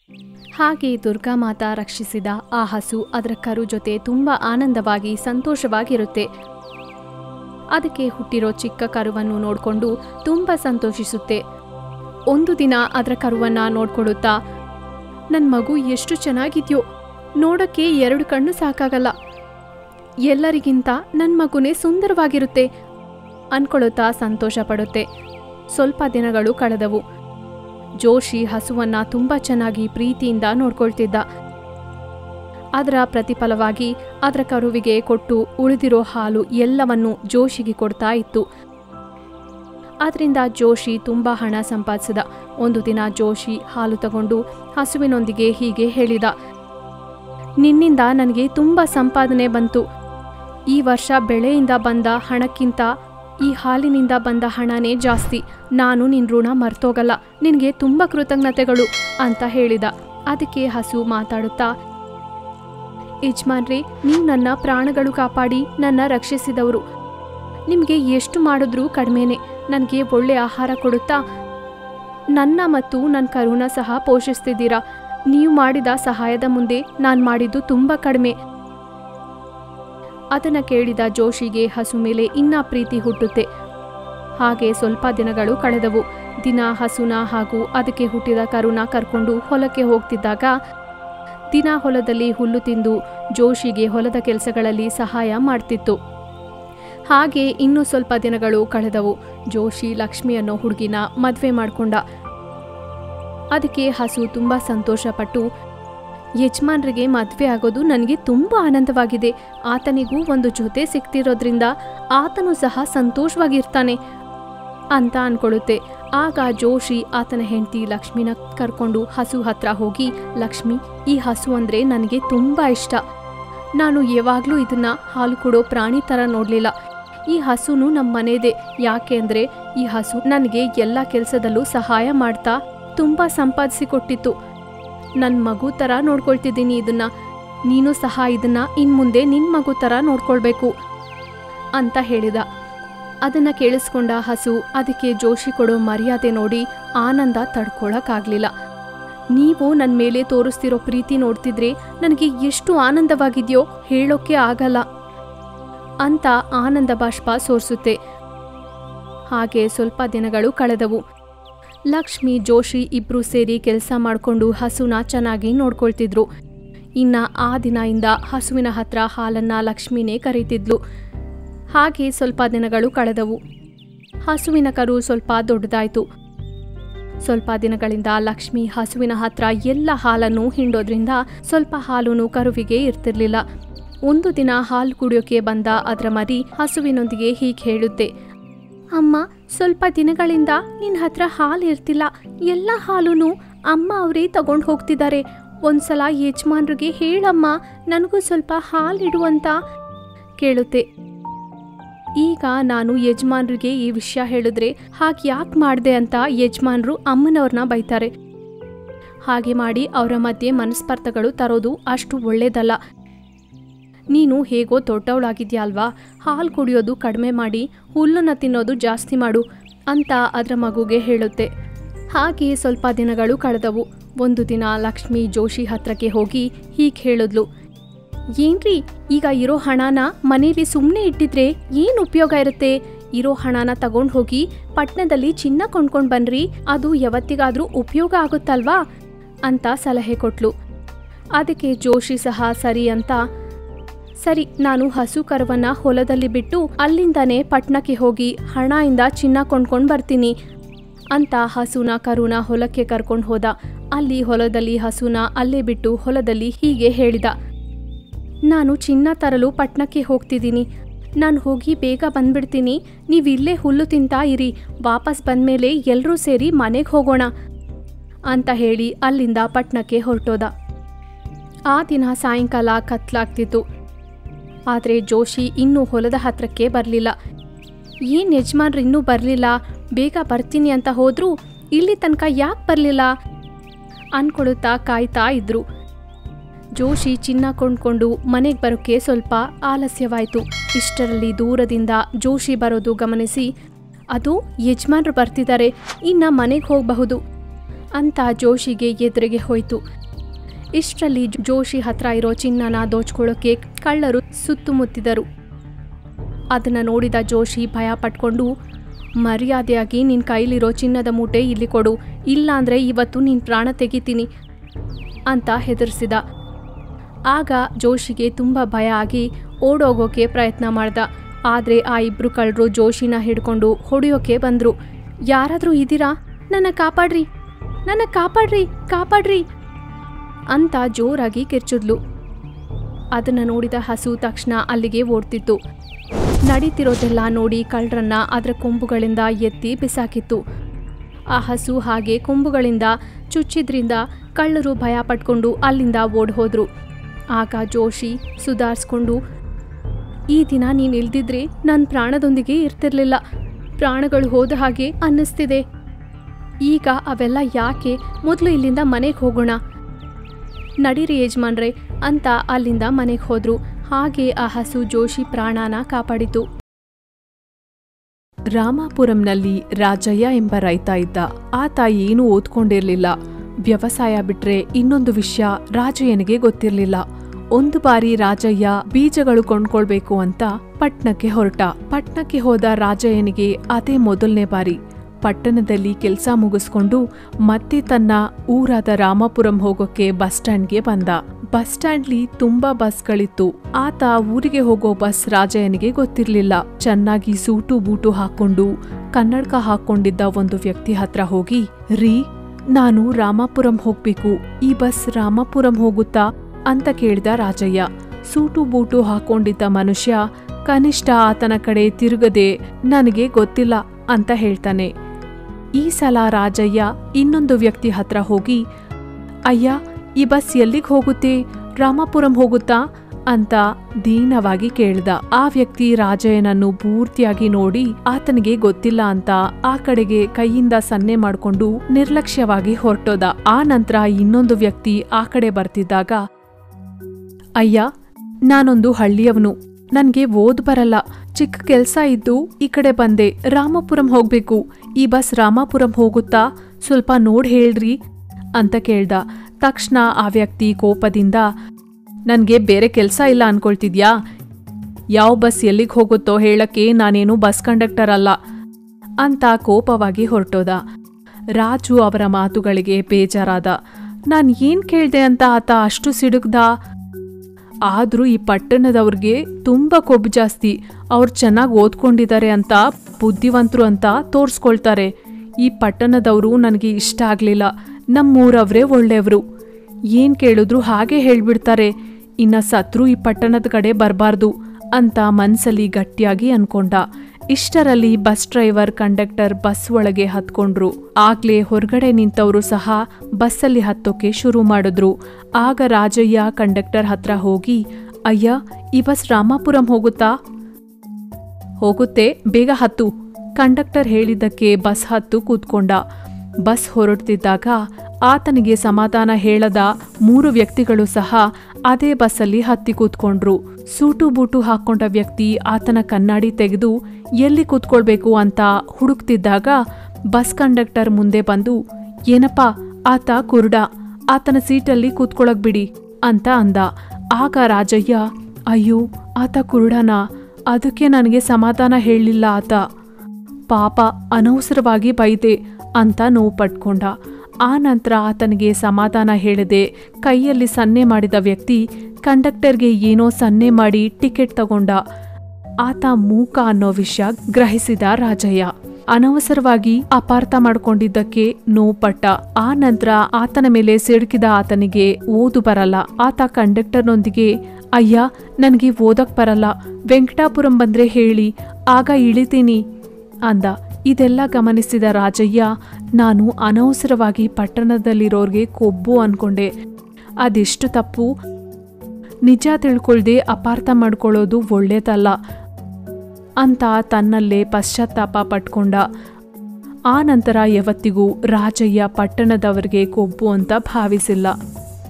ಹಾಗೆ ದುರ್ಗಾಮಾತಾ ರಕ್ಷಿಸಿದ ಆ ಹಸು ಅದರ ಕರು ಜೊತೆ ತುಂಬ ಆನಂದವಾಗಿ ಸಂತೋಷವಾಗಿರುತ್ತೆ ಅದಕ್ಕೆ ಹುಟ್ಟಿರೋ ಚಿಕ್ಕ ಕರುವನ್ನು ನೋಡಿಕೊಂಡು ತುಂಬ ಸಂತೋಷಿಸುತ್ತೆ ಒಂದು ದಿನ ಅದರ ಕರುವನ್ನ ನೋಡ್ಕೊಳ್ಳುತ್ತಾ ನನ್ನ ಮಗು ಎಷ್ಟು ಚೆನ್ನಾಗಿದ್ಯೋ ನೋಡೋಕ್ಕೆ ಎರಡು ಕಣ್ಣು ಸಾಕಾಗಲ್ಲ ಎಲ್ಲರಿಗಿಂತ ನನ್ನ ಮಗುನೇ ಸುಂದರವಾಗಿರುತ್ತೆ ಅನ್ಕೊಳ್ಳುತ್ತಾ ಸಂತೋಷ ಪಡುತ್ತೆ ಸ್ವಲ್ಪ ದಿನಗಳು ಕಳೆದವು ಜೋಶಿ ಹಸುವನ್ನ ತುಂಬ ಚೆನ್ನಾಗಿ ಪ್ರೀತಿಯಿಂದ ನೋಡ್ಕೊಳ್ತಿದ್ದ ಅದರ ಪ್ರತಿಫಲವಾಗಿ ಅದರ ಕರುವಿಗೆ ಕೊಟ್ಟು ಉಳಿದಿರೋ ಹಾಲು ಎಲ್ಲವನ್ನು ಜೋಶಿಗೆ ಕೊಡ್ತಾ ಇತ್ತು ಅದರಿಂದ ಜೋಶಿ ತುಂಬ ಹಣ ಸಂಪಾದಿಸಿದ ಒಂದು ದಿನ ಜೋಶಿ ಹಾಲು ತಗೊಂಡು ಹಸುವಿನೊಂದಿಗೆ ಹೀಗೆ ಹೇಳಿದ ನಿನ್ನಿಂದ ನನಗೆ ತುಂಬ ಸಂಪಾದನೆ ಬಂತು ಈ ವರ್ಷ ಬೆಳೆಯಿಂದ ಬಂದ ಹಣಕ್ಕಿಂತ ಈ ಹಾಲಿನಿಂದ ಬಂದ ಹಣನೇ ಜಾಸ್ತಿ ನಾನು ನಿನ್ನ ಋಣ ಮರ್ತೋಗಲ್ಲ ನಿನಗೆ ತುಂಬ ಕೃತಜ್ಞತೆಗಳು ಅಂತ ಹೇಳಿದ ಅದಕ್ಕೆ ಹಸು ಮಾತಾಡುತ್ತಾ ಯಜಮಾನ್ರಿ ನೀವು ನನ್ನ ಪ್ರಾಣಗಳು ಕಾಪಾಡಿ ನನ್ನ ರಕ್ಷಿಸಿದವರು ನಿಮಗೆ ಎಷ್ಟು ಮಾಡಿದ್ರೂ ಕಡಿಮೆನೆ ನನಗೆ ಒಳ್ಳೆ ಆಹಾರ ಕೊಡುತ್ತಾ ನನ್ನ ಮತ್ತು ನನ್ನ ಕರುನ ಸಹ ಪೋಷಿಸ್ತಿದ್ದೀರಾ ನೀವು ಮಾಡಿದ ಸಹಾಯದ ಮುಂದೆ ನಾನು ಮಾಡಿದ್ದು ತುಂಬ ಕಡಿಮೆ ಅದನ್ನು ಕೇಳಿದ ಜೋಶಿಗೆ ಹಸು ಮೇಲೆ ಇನ್ನ ಪ್ರೀತಿ ಹುಟ್ಟುತ್ತೆ ಹಾಗೆ ಸ್ವಲ್ಪ ದಿನಗಳು ಕಳೆದವು ದಿನ ಹಸುನ ಹಾಗೂ ಅದಕ್ಕೆ ಹುಟ್ಟಿದ ಕರುನ ಕರ್ಕೊಂಡು ಹೊಲಕ್ಕೆ ಹೋಗ್ತಿದ್ದಾಗ ದಿನ ಹೊಲದಲ್ಲಿ ಹುಲ್ಲು ತಿಂದು ಜೋಶಿಗೆ ಹೊಲದ ಕೆಲಸಗಳಲ್ಲಿ ಸಹಾಯ ಮಾಡ್ತಿತ್ತು ಹಾಗೆ ಇನ್ನೂ ಸ್ವಲ್ಪ ದಿನಗಳು ಕಳೆದವು ಜೋಶಿ ಲಕ್ಷ್ಮಿ ಅನ್ನೋ ಹುಡುಗಿನ ಮದುವೆ ಮಾಡ್ಕೊಂಡ ಅದಕ್ಕೆ ಹಸು ತುಂಬ ಸಂತೋಷಪಟ್ಟು ಯಜಮಾನ್ರಿಗೆ ಮದುವೆ ಆಗೋದು ನನಗೆ ತುಂಬ ಆನಂದವಾಗಿದೆ ಆತನಿಗೂ ಒಂದು ಜೊತೆ ಸಿಗ್ತಿರೋದ್ರಿಂದ ಆತನು ಸಹ ಸಂತೋಷವಾಗಿರ್ತಾನೆ ಅಂತ ಅನ್ಕೊಳ್ಳುತ್ತೆ ಆಗ ಜೋಶಿ ಆತನ ಹೆಂಡತಿ ಲಕ್ಷ್ಮಿನ ಕರ್ಕೊಂಡು ಹಸು ಹತ್ರ ಹೋಗಿ ಲಕ್ಷ್ಮಿ ಈ ಹಸು ಅಂದರೆ ನನಗೆ ತುಂಬ ಇಷ್ಟ ನಾನು ಯಾವಾಗಲೂ ಇದನ್ನ ಹಾಲು ಕೊಡೋ ಪ್ರಾಣಿ ಥರ ನೋಡಲಿಲ್ಲ ಈ ಹಸುನು ನಮ್ಮ ಮನೆದೇ ಯಾಕೆ ಅಂದರೆ ಈ ಹಸು ನನಗೆ ಎಲ್ಲ ಕೆಲಸದಲ್ಲೂ ಸಹಾಯ ಮಾಡ್ತಾ ತುಂಬ ಸಂಪಾದಿಸಿ ಕೊಟ್ಟಿತ್ತು ನನ್ನ ಮಗು ಥರ ನೋಡ್ಕೊಳ್ತಿದ್ದೀನಿ ಇದನ್ನ ನೀನು ಸಹ ಇದನ್ನ ಇನ್ಮುಂದೆ ನಿನ್ನ ಮಗು ಥರ ನೋಡ್ಕೊಳ್ಬೇಕು ಅಂತ ಹೇಳಿದ ಅದನ್ನ ಕೇಳಿಸ್ಕೊಂಡ ಹಸು ಅದಕ್ಕೆ ಜೋಶಿ ಕೊಡೋ ಮರ್ಯಾದೆ ನೋಡಿ ಆನಂದ ತಡ್ಕೊಳಕ್ಕಾಗ್ಲಿಲ್ಲ ನೀವು ನನ್ನ ಮೇಲೆ ತೋರಿಸ್ತಿರೋ ಪ್ರೀತಿ ನೋಡ್ತಿದ್ರೆ ನನಗೆ ಎಷ್ಟು ಆನಂದವಾಗಿದೆಯೋ ಹೇಳೋಕೆ ಆಗಲ್ಲ ಅಂತ ಆನಂದ ಬಾಷ್ಪ ಸೋರ್ಸುತ್ತೆ ಹಾಗೆ ಸ್ವಲ್ಪ ದಿನಗಳು ಕಳೆದವು ಲಕ್ಷ್ಮಿ ಜೋಶಿ ಇಬ್ರು ಸೇರಿ ಕೆಲಸ ಮಾಡಿಕೊಂಡು ಹಸುನ ಚೆನ್ನಾಗಿ ನೋಡ್ಕೊಳ್ತಿದ್ರು ಇನ್ನ ಆ ದಿನದಿಂದ ಹಸುವಿನ ಹತ್ರ ಹಾಲನ್ನ ಲಕ್ಷ್ಮಿನೇ ಕರೀತಿದ್ಲು ಹಾಗೆ ಸ್ವಲ್ಪ ದಿನಗಳು ಕಳೆದವು ಹಸುವಿನ ಕರು ಸ್ವಲ್ಪ ದೊಡ್ಡದಾಯ್ತು ಸ್ವಲ್ಪ ದಿನಗಳಿಂದ ಲಕ್ಷ್ಮಿ ಹಸುವಿನ ಹತ್ರ ಎಲ್ಲ ಹಾಲನ್ನು ಹಿಂಡೋದ್ರಿಂದ ಸ್ವಲ್ಪ ಹಾಲುನು ಕರುವಿಗೆ ಇರ್ತಿರ್ಲಿಲ್ಲ ಒಂದು ದಿನ ಹಾಲು ಕುಡಿಯೋಕೆ ಬಂದ ಅದರ ಮರಿ ಹಸುವಿನೊಂದಿಗೆ ಹೀಗೆ ಹೇಳುತ್ತೆ ಅಮ್ಮ ಸ್ವಲ್ಪ ದಿನಗಳಿಂದ ನಿನ್ನ ಹತ್ರ ಹಾಲು ಇರ್ತಿಲ್ಲ ಎಲ್ಲ ಹಾಲುನು ಅಮ್ಮ ಅವರೇ ತಗೊಂಡು ಹೋಗ್ತಿದ್ದಾರೆ ಒಂದ್ಸಲ ಯಜಮಾನ್ರಿಗೆ ಹೇಳಮ್ಮ ನನಗೂ ಸ್ವಲ್ಪ ಹಾಲಿಡು ಅಂತ ಕೇಳುತ್ತೆ ಈಗ ನಾನು ಯಜಮಾನ್ರಿಗೆ ಈ ವಿಷಯ ಹೇಳಿದ್ರೆ ಹಾಗೆ ಯಾಕೆ ಮಾಡಿದೆ ಅಂತ ಯಜಮಾನ್ರು ಅಮ್ಮನವ್ರನ್ನ ಬೈತಾರೆ ಹಾಗೆ ಮಾಡಿ ಅವರ ಮಧ್ಯೆ ಮನಸ್ಪರ್ಧಗಳು ತರೋದು ಅಷ್ಟು ಒಳ್ಳೇದಲ್ಲ ನೀನು ಹೇಗೋ ದೊಡ್ಡವಳಾಗಿದ್ಯಾ ಅಲ್ವಾ ಹಾಲು ಕುಡಿಯೋದು ಕಡಿಮೆ ಮಾಡಿ ಹುಲ್ಲನ್ನ ತಿನ್ನೋದು ಜಾಸ್ತಿ ಮಾಡು ಅಂತ ಅದರ ಮಗುಗೆ ಹೇಳುತ್ತೆ ಹಾಗೆ ಸ್ವಲ್ಪ ದಿನಗಳು ಕಳೆದವು ಒಂದು ದಿನ ಲಕ್ಷ್ಮಿ ಜೋಶಿ ಹತ್ರಕ್ಕೆ ಹೋಗಿ ಹೀಗೆ ಹೇಳಿದ್ಲು ಏನ್ರಿ ಈಗ ಇರೋ ಹಣನ ಮನೇಲಿ ಸುಮ್ಮನೆ ಇಟ್ಟಿದ್ರೆ ಏನು ಉಪಯೋಗ ಇರುತ್ತೆ ಇರೋ ಹಣನ ತಗೊಂಡು ಹೋಗಿ ಪಟ್ಟಣದಲ್ಲಿ ಚಿನ್ನ ಕೊಂಡ್ಕೊಂಡು ಬನ್ರಿ ಅದು ಯಾವತ್ತಿಗಾದ್ರೂ ಉಪಯೋಗ ಆಗುತ್ತಲ್ವಾ ಅಂತ ಸಲಹೆ ಕೊಟ್ಲು ಅದಕ್ಕೆ ಜೋಶಿ ಸಹ ಸರಿ ಅಂತ ಸರಿ ನಾನು ಹಸು ಕರುವನ್ನ ಹೊಲದಲ್ಲಿ ಬಿಟ್ಟು ಅಲ್ಲಿಂದಾನೇ ಪಟ್ನಕ್ಕೆ ಹೋಗಿ ಹಣದಿಂದ ಚಿನ್ನ ಕೊಂಡ್ಕೊಂಡು ಬರ್ತೀನಿ ಅಂತ ಹಸುನ ಕರುನ ಹೊಲಕ್ಕೆ ಕರ್ಕೊಂಡು ಹೋದ ಅಲ್ಲಿ ಹೊಲದಲ್ಲಿ ಹಸುನ ಅಲ್ಲೇ ಬಿಟ್ಟು ಹೊಲದಲ್ಲಿ ಹೀಗೆ ಹೇಳಿದ ನಾನು ಚಿನ್ನ ತರಲು ಪಟ್ನಕ್ಕೆ ಹೋಗ್ತಿದ್ದೀನಿ ನಾನು ಹೋಗಿ ಬೇಗ ಬಂದ್ಬಿಡ್ತೀನಿ ನೀವು ಇಲ್ಲೇ ಹುಲ್ಲು ತಿಂತಾ ಇರಿ ವಾಪಸ್ ಬಂದಮೇಲೆ ಎಲ್ಲರೂ ಸೇರಿ ಮನೆಗೆ ಹೋಗೋಣ ಅಂತ ಹೇಳಿ ಅಲ್ಲಿಂದ ಪಟ್ನಕ್ಕೆ ಹೊರಟೋದ ಆ ದಿನ ಸಾಯಂಕಾಲ ಕತ್ಲಾಗ್ತಿತ್ತು ಆದರೆ ಜೋಶಿ ಇನ್ನೂ ಹೊಲದ ಹತ್ರಕ್ಕೆ ಬರಲಿಲ್ಲ ಏನು ಯಜಮಾನ್ರು ಇನ್ನೂ ಬರಲಿಲ್ಲ ಬೇಗ ಬರ್ತೀನಿ ಅಂತ ಹೋದರೂ ಇಲ್ಲಿ ತನಕ ಯಾಕೆ ಬರಲಿಲ್ಲ ಅನ್ಕೊಳುತ್ತಾ ಕಾಯ್ತಾ ಇದ್ರು ಜೋಶಿ ಚಿನ್ನ ಕೊಂಡ್ಕೊಂಡು ಮನೆಗೆ ಬರೋಕ್ಕೆ ಸ್ವಲ್ಪ ಆಲಸ್ಯವಾಯಿತು ಇಷ್ಟರಲ್ಲಿ ದೂರದಿಂದ ಜೋಶಿ ಬರೋದು ಗಮನಿಸಿ ಅದು ಯಜಮಾನ್ರು ಬರ್ತಿದ್ದಾರೆ ಇನ್ನು ಮನೆಗೆ ಹೋಗಬಹುದು ಅಂತ ಜೋಶಿಗೆ ಎದುರಿಗೆ ಹೋಯ್ತು ಇಷ್ಟರಲ್ಲಿ ಜೋಶಿ ಹತ್ರ ಇರೋ ಚಿನ್ನನ ದೋಚ್ಕೊಳ್ಳೋಕೆ ಕಳ್ಳರು ಸುತ್ತುಮುತ್ತಿದರು ಅದನ್ನು ನೋಡಿದ ಜೋಶಿ ಭಯ ಪಟ್ಕೊಂಡು ಮರ್ಯಾದೆಯಾಗಿ ನಿನ್ನ ಕೈಲಿರೋ ಚಿನ್ನದ ಮೂಟೆ ಇಲ್ಲಿ ಕೊಡು ಇಲ್ಲಾಂದ್ರೆ ಇವತ್ತು ನಿನ್ನ ಪ್ರಾಣ ತೆಗಿತೀನಿ ಅಂತ ಹೆದರ್ಸಿದ ಆಗ ಜೋಶಿಗೆ ತುಂಬ ಭಯ ಆಗಿ ಓಡೋಗೋಕೆ ಪ್ರಯತ್ನ ಮಾಡ್ದ ಆದರೆ ಆ ಇಬ್ರು ಕಳ್ಳರು ಜೋಶಿನ ಹಿಡ್ಕೊಂಡು ಹೊಡೆಯೋಕೆ ಬಂದರು ಯಾರಾದರೂ ಇದ್ದೀರಾ ನನ್ನ ಕಾಪಾಡ್ರಿ ನನ್ನ ಕಾಪಾಡ್ರಿ ಕಾಪಾಡ್ರಿ ಅಂತ ಜೋರಾಗಿ ಕಿರ್ಚಿದ್ಲು ಅದನ್ನು ನೋಡಿದ ಹಸು ತಕ್ಷಣ ಅಲ್ಲಿಗೆ ಓಡ್ತಿತ್ತು ನಡೀತಿರೋದೆಲ್ಲ ನೋಡಿ ಕಳ್ಳರನ್ನ ಅದರ ಕೊಂಬುಗಳಿಂದ ಎತ್ತಿ ಬಿಸಾಕಿತ್ತು ಆ ಹಸು ಹಾಗೆ ಕೊಂಬುಗಳಿಂದ ಚುಚ್ಚಿದ್ರಿಂದ ಕಳ್ಳರು ಭಯ ಪಟ್ಕೊಂಡು ಅಲ್ಲಿಂದ ಓಡ್ ಹೋದ್ರು ಆಗ ಜೋಶಿ ಸುಧಾರಿಸ್ಕೊಂಡು ಈ ದಿನ ನೀನು ಇಲ್ದಿದ್ರೆ ನನ್ನ ಪ್ರಾಣದೊಂದಿಗೆ ಇರ್ತಿರ್ಲಿಲ್ಲ ಪ್ರಾಣಗಳು ಹೋದ ಹಾಗೆ ಅನ್ನಿಸ್ತಿದೆ ಈಗ ಅವೆಲ್ಲ ಯಾಕೆ ಮೊದಲು ಇಲ್ಲಿಂದ ಮನೆಗೆ ಹೋಗೋಣ ನಡೀರಿ ಯಜಮಾನ್ರೆ ಅಂತ ಅಲ್ಲಿಂದ ಮನೆಗೆ ಹೋದ್ರು ಹಾಗೆ ಆ ಹಸು ಜೋಶಿ ಪ್ರಾಣನ ಕಾಪಾಡಿತು ರಾಮಾಪುರಂನಲ್ಲಿ ರಾಜಯ್ಯ ಎಂಬ ರೈತ ಇದ್ದ ಆತ ಏನೂ ಓದ್ಕೊಂಡಿರ್ಲಿಲ್ಲ ವ್ಯವಸಾಯ ಬಿಟ್ರೆ ಇನ್ನೊಂದು ವಿಷಯ ರಾಜಯ್ಯನಿಗೆ ಗೊತ್ತಿರ್ಲಿಲ್ಲ ಒಂದು ಬಾರಿ ರಾಜಯ್ಯ ಬೀಜಗಳು ಕೊಂಡ್ಕೊಳ್ಬೇಕು ಅಂತ ಪಟ್ನಕ್ಕೆ ಹೊರಟ ಪಟ್ನಕ್ಕೆ ಹೋದ ರಾಜಯ್ಯನಿಗೆ ಅದೇ ಮೊದಲನೇ ಬಾರಿ ಪಟ್ಟಣದಲ್ಲಿ ಕೆಲಸ ಮುಗಿಸ್ಕೊಂಡು ಮತ್ತೆ ತನ್ನ ಊರಾದ ರಾಮಾಪುರಂ ಹೋಗೋಕೆ ಬಸ್ ಸ್ಟ್ಯಾಂಡ್ಗೆ ಬಂದ ಬಸ್ ಸ್ಟ್ಯಾಂಡ್ಲಿ ತುಂಬಾ ಬಸ್ಗಳಿತ್ತು ಆತ ಊರಿಗೆ ಹೋಗೋ ಬಸ್ ರಾಜಯ್ಯನಿಗೆ ಗೊತ್ತಿರ್ಲಿಲ್ಲ ಚೆನ್ನಾಗಿ ಸೂಟು ಬೂಟು ಹಾಕೊಂಡು ಕನ್ನಡಕ ಹಾಕೊಂಡಿದ್ದ ಒಂದು ವ್ಯಕ್ತಿ ಹತ್ರ ಹೋಗಿ ರೀ ನಾನು ರಾಮಾಪುರಂ ಹೋಗ್ಬೇಕು ಈ ಬಸ್ ರಾಮಾಪುರಂ ಹೋಗುತ್ತಾ ಅಂತ ಕೇಳಿದ ರಾಜಯ್ಯ ಸೂಟು ಬೂಟು ಹಾಕೊಂಡಿದ್ದ ಮನುಷ್ಯ ಕನಿಷ್ಠ ಆತನ ಕಡೆ ತಿರುಗದೆ ನನಗೆ ಗೊತ್ತಿಲ್ಲ ಅಂತ ಹೇಳ್ತಾನೆ ಈ ಸಲ ರಾಜಯ್ಯ ಇನ್ನೊಂದು ವ್ಯಕ್ತಿ ಹತ್ರ ಹೋಗಿ ಅಯ್ಯ ಈ ಬಸ್ ಎಲ್ಲಿಗೆ ಹೋಗುತ್ತೆ ರಾಮಾಪುರಂ ಹೋಗುತ್ತಾ ಅಂತ ದೀನವಾಗಿ ಕೇಳ್ದ ಆ ವ್ಯಕ್ತಿ ರಾಜಯ್ಯನನ್ನು ಪೂರ್ತಿಯಾಗಿ ನೋಡಿ ಆತನಿಗೆ ಗೊತ್ತಿಲ್ಲ ಅಂತ ಆ ಕಡೆಗೆ ಕೈಯಿಂದ ಸನ್ನೆ ಮಾಡ್ಕೊಂಡು ನಿರ್ಲಕ್ಷ್ಯವಾಗಿ ಹೊರಟೋದ ಆ ನಂತರ ಇನ್ನೊಂದು ವ್ಯಕ್ತಿ ಆ ಕಡೆ ಬರ್ತಿದ್ದಾಗ ಅಯ್ಯ ನಾನೊಂದು ಹಳ್ಳಿಯವನು ನನ್ಗೆ ಓದ್ ಬರಲ್ಲ ಚಿಕ್ಕ ಕೆಲ್ಸ ಇದ್ದು ಈ ಕಡೆ ಬಂದೆ ರಾಮಪುರಂ ಹೋಗ್ಬೇಕು ಈ ಬಸ್ ರಾಮಾಪುರಂ ಹೋಗುತ್ತಾ ಸ್ವಲ್ಪ ನೋಡ್ ಹೇಳ್ರಿ ಅಂತ ಕೇಳ್ದ ತಕ್ಷಣ ಆ ವ್ಯಕ್ತಿ ಕೋಪದಿಂದ ನನ್ಗೆ ಬೇರೆ ಕೆಲ್ಸ ಇಲ್ಲ ಅನ್ಕೊಳ್ತಿದ್ಯಾ ಯಾವ ಬಸ್ ಎಲ್ಲಿಗೆ ಹೋಗುತ್ತೋ ಹೇಳಕ್ಕೆ ನಾನೇನು ಬಸ್ ಕಂಡಕ್ಟರ್ ಅಲ್ಲ ಅಂತ ಕೋಪವಾಗಿ ಹೊರಟೋದ ರಾಜು ಅವರ ಮಾತುಗಳಿಗೆ ಬೇಜಾರಾದ ನಾನ್ ಏನ್ ಕೇಳ್ದೆ ಅಂತ ಆತ ಅಷ್ಟು ಸಿಡುಗ್ದ ಆದ್ರೂ ಈ ಪಟ್ಟಣದವ್ರಿಗೆ ತುಂಬಾ ಕೊಬ್ಬು ಜಾಸ್ತಿ ಅವ್ರು ಚೆನ್ನಾಗಿ ಓದ್ಕೊಂಡಿದ್ದಾರೆ ಅಂತ ಬುದ್ಧಿವಂತರು ಅಂತ ತೋರ್ಸ್ಕೊಳ್ತಾರೆ ಈ ಪಟ್ಟಣದವರು ನನಗೆ ಇಷ್ಟ ಆಗ್ಲಿಲ್ಲ ನಮ್ಮೂರವ್ರೇ ಒಳ್ಳೆಯವರು ಏನ್ ಕೇಳಿದ್ರು ಹಾಗೆ ಹೇಳ್ಬಿಡ್ತಾರೆ ಇನ್ನ ಸತ್ರು ಈ ಪಟ್ಟಣದ ಕಡೆ ಬರಬಾರ್ದು ಅಂತ ಮನ್ಸಲ್ಲಿ ಗಟ್ಟಿಯಾಗಿ ಅನ್ಕೊಂಡ ಇಷ್ಟರಲ್ಲಿ ಬಸ್ ಡ್ರೈವರ್ ಕಂಡಕ್ಟರ್ ಬಸ್ ಒಳಗೆ ಹತ್ಕೊಂಡ್ರು ಆಗ್ಲೇ ಹೊರಗಡೆ ನಿಂತವರು ಸಹ ಬಸ್ಸಲ್ಲಿ ಹತ್ತೋಕೆ ಶುರು ಮಾಡಿದ್ರು ಆಗ ರಾಜಯ್ಯ ಕಂಡಕ್ಟರ್ ಹತ್ರ ಹೋಗಿ ಅಯ್ಯ ಈ ಬಸ್ ರಾಮಾಪುರಂ ಹೋಗುತ್ತಾ ಹೋಗುತ್ತೆ ಬೇಗ ಹತ್ತು ಕಂಡಕ್ಟರ್ ಹೇಳಿದ್ದಕ್ಕೆ ಬಸ್ ಹತ್ತು ಕೂತ್ಕೊಂಡ ಬಸ್ ಹೊರಡ್ತಿದ್ದಾಗ ಆತನಿಗೆ ಸಮಾಧಾನ ಹೇಳದ ಮೂರು ವ್ಯಕ್ತಿಗಳು ಸಹ ಅದೇ ಬಸ್ಸಲ್ಲಿ ಹತ್ತಿ ಕೂತ್ಕೊಂಡ್ರು ಸೂಟು ಬೂಟು ಹಾಕೊಂಡ ವ್ಯಕ್ತಿ ಆತನ ಕನ್ನಡಿ ತೆಗೆದು ಎಲ್ಲಿ ಕೂತ್ಕೊಳ್ಬೇಕು ಅಂತ ಹುಡುಕ್ತಿದ್ದಾಗ ಬಸ್ ಕಂಡಕ್ಟರ್ ಮುಂದೆ ಬಂದು ಏನಪ್ಪಾ ಆತ ಕುರುಡ ಆತನ ಸೀಟಲ್ಲಿ ಕೂತ್ಕೊಳಕ್ ಬಿಡಿ ಅಂತ ಅಂದ ಆಗ ರಾಜಯ್ಯ ಅಯ್ಯೋ ಆತ ಕುರುಡನಾ ಅದಕ್ಕೆ ನನಗೆ ಸಮಾಧಾನ ಹೇಳಲಿಲ್ಲ ಆತ ಪಾಪ ಅನವಸರವಾಗಿ ಬೈದೆ ಅಂತ ನೋವು ಪಟ್ಕೊಂಡ ಆ ನಂತರ ಆತನಿಗೆ ಸಮಾಧಾನ ಹೇಳದೆ ಕೈಯಲ್ಲಿ ಸನ್ನೆ ಮಾಡಿದ ವ್ಯಕ್ತಿ ಕಂಡಕ್ಟರ್ಗೆ ಏನೋ ಸನ್ನೆ ಮಾಡಿ ಟಿಕೆಟ್ ತಗೊಂಡ ಆತ ಮೂಕ ಅನ್ನೋ ವಿಷಯ ಗ್ರಹಿಸಿದ ರಾಜಯ್ಯ ಅನವಸರವಾಗಿ ಅಪಾರ್ಥ ಮಾಡ್ಕೊಂಡಿದ್ದಕ್ಕೆ ನೋಪಟ್ಟ ಆ ನಂತರ ಆತನ ಮೇಲೆ ಸಿಡುಕಿದ ಆತನಿಗೆ ಓದು ಬರಲ್ಲ ಆತ ಕಂಡಕ್ಟರ್ನೊಂದಿಗೆ ಅಯ್ಯ ನನಗೆ ಓದಕ್ ಬರಲ್ಲ ವೆಂಕಟಾಪುರಂ ಬಂದ್ರೆ ಹೇಳಿ ಆಗ ಇಳಿತೀನಿ ಅಂದ ಇದೆಲ್ಲ ಗಮನಿಸಿದ ರಾಜಯ್ಯ ನಾನು ಅನವಸರವಾಗಿ ಪಟ್ಟಣದಲ್ಲಿರೋರ್ಗೆ ಕೊಬ್ಬು ಅನ್ಕೊಂಡೆ ಅದೆಷ್ಟು ತಪ್ಪು ನಿಜ ತಿಳ್ಕೊಳ್ದೆ ಅಪಾರ್ಥ ಮಾಡ್ಕೊಳ್ಳೋದು ಒಳ್ಳೇದಲ್ಲ ಅಂತ ತನ್ನಲ್ಲೇ ಪಶ್ಚಾತ್ತಾಪ ಪಟ್ಕೊಂಡ ಆ ನಂತರ ಯಾವತ್ತಿಗೂ ರಾಜಯ್ಯ ಪಟ್ಟಣದವರಿಗೆ ಕೊಬ್ಬು ಅಂತ ಭಾವಿಸಿಲ್ಲ